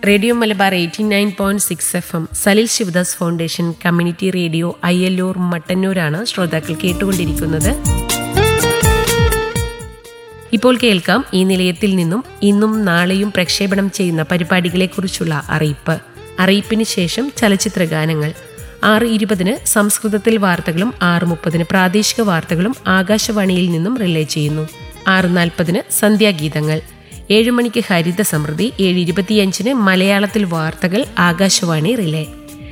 radio Malabar eighty nine point six F M Salil Sivadas foundation community radio Ayyallur മട്ടന്നൂരാണ് ശ്രോതാക്കൾ കേട്ടുകൊണ്ടിരിക്കുന്നത് ഇപ്പോൾ കേൾക്കാം ഈ നിലയത്തിൽ നിന്നും ഇന്നും നാളെയും പ്രക്ഷേപണം ചെയ്യുന്ന പരിപാടികളെക്കുറിച്ചുള്ള അറിയിപ്പ് അറിയിപ്പിന് ശേഷം ചലച്ചിത്ര ഗാനങ്ങൾ ആറ് ഇരുപതിന് സംസ്കൃതത്തിൽ വാർത്തകളും ആറ് മുപ്പതിന് പ്രാദേശിക വാർത്തകളും ആകാശവാണിയിൽ നിന്നും റിലേ ചെയ്യുന്നു ആറ് നാൽപ്പതിന് സന്ധ്യാഗീതങ്ങൾ ഏഴ് മണിക്ക് ഹരിത സമൃദ്ധി ഏഴ് ഇരുപത്തിയഞ്ചിന് മലയാളത്തിൽ വാർത്തകൾ ആകാശവാണി റിലേ